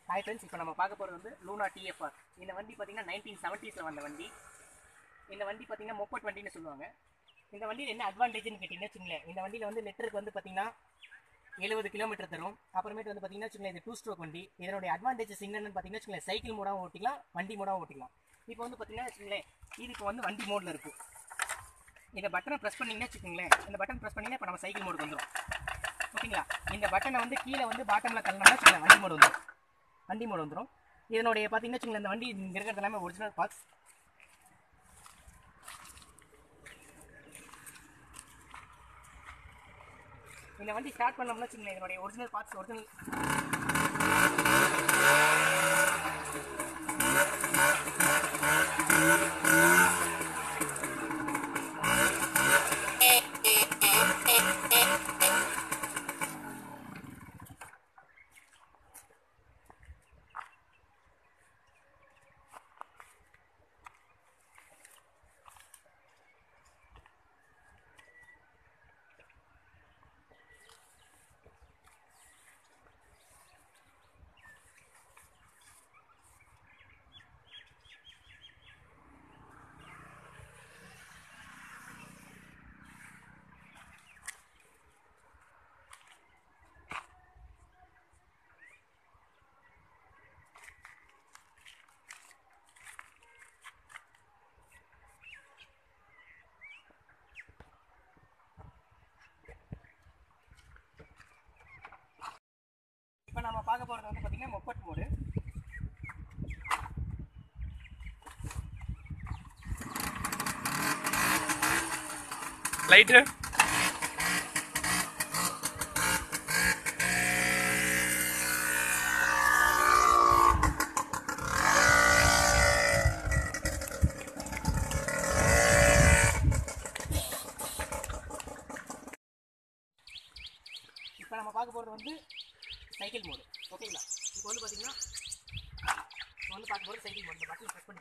hi friends இப்போ நம்ம பார்க்க போகிறது வந்து லூனா டிஎஃப்ஆர் இந்த வண்டி பார்த்தீங்கன்னா நைன்டீன் செவன்ட்டீஸில் வந்த வண்டி இந்த வண்டி பார்த்தீங்கன்னா முப்பட் வண்டின்னு சொல்லுவாங்க இந்த வண்டியில் என்ன அட்வான்டேஜ்னு கேட்டிங்கன்னா வச்சுங்களேன் இந்த வண்டியில் வந்து லிட்டருக்கு வந்து பார்த்தீங்கன்னா எழுபது கிலோமீட்டர் தரும் அப்புறமேட்டு வந்து பார்த்தீங்கன்னா வச்சுங்களேன் இது டூ ஸ்ட்ரோக் வண்டி இதனுடைய அட்வான்டேஜஸ் என்னென்னு பார்த்தீங்கன்னா வச்சுங்களேன் சைக்கிள் மோடாகவும் ஓட்டிக்கலாம் வண்டி மோடாகவும் ஓட்டிக்கலாம் இப்போ வந்து பார்த்தீங்கன்னா வச்சுங்களேன் இது இப்போ வந்து வண்டி மோடில் இருக்குது இந்த பட்டனை ப்ரெஸ் பண்ணிங்கன்னா வச்சுக்கோங்களேன் இந்த பட்டன் ப்ரெஸ் பண்ணிங்கன்னா இப்போ நம்ம சைக்கிள் மோடுக்கு வந்துடும் ஓகேங்களா இந்த பட்டனை வந்து கீழே வந்து பாட்டமில் தள்ளனோம்னா வச்சுக்கோங்களேன் வண்டி மோடு வந்துடும் வண்டி மோடு வந்துடும் இதனுடைய பார்த்தீங்கன்னா வச்சுங்களேன் இந்த வண்டி இங்கே இருக்கிறது எல்லாமே ஒரிஜினல் பார்ட்ஸ் இந்த வண்டி ஸ்டார்ட் பண்ணோம்னா வச்சுங்களேன் இதனுடைய ஒரிஜினல் பார்ட்ஸ் ஒரிஜினல் இப்போ நம்ம பார்க்க போகிறது வந்து பார்த்தீங்கன்னா முப்பட் மோடு லைட்டு இப்போ நம்ம பார்க்க போகிறது வந்து சைக்கிள் மோடு ஓகேங்களா இப்போ வந்து பார்த்தீங்கன்னா இப்போ வந்து பார்க்க போகிறது சைக்கிள் மோடு இந்த பட்டன் ப்ரெஸ்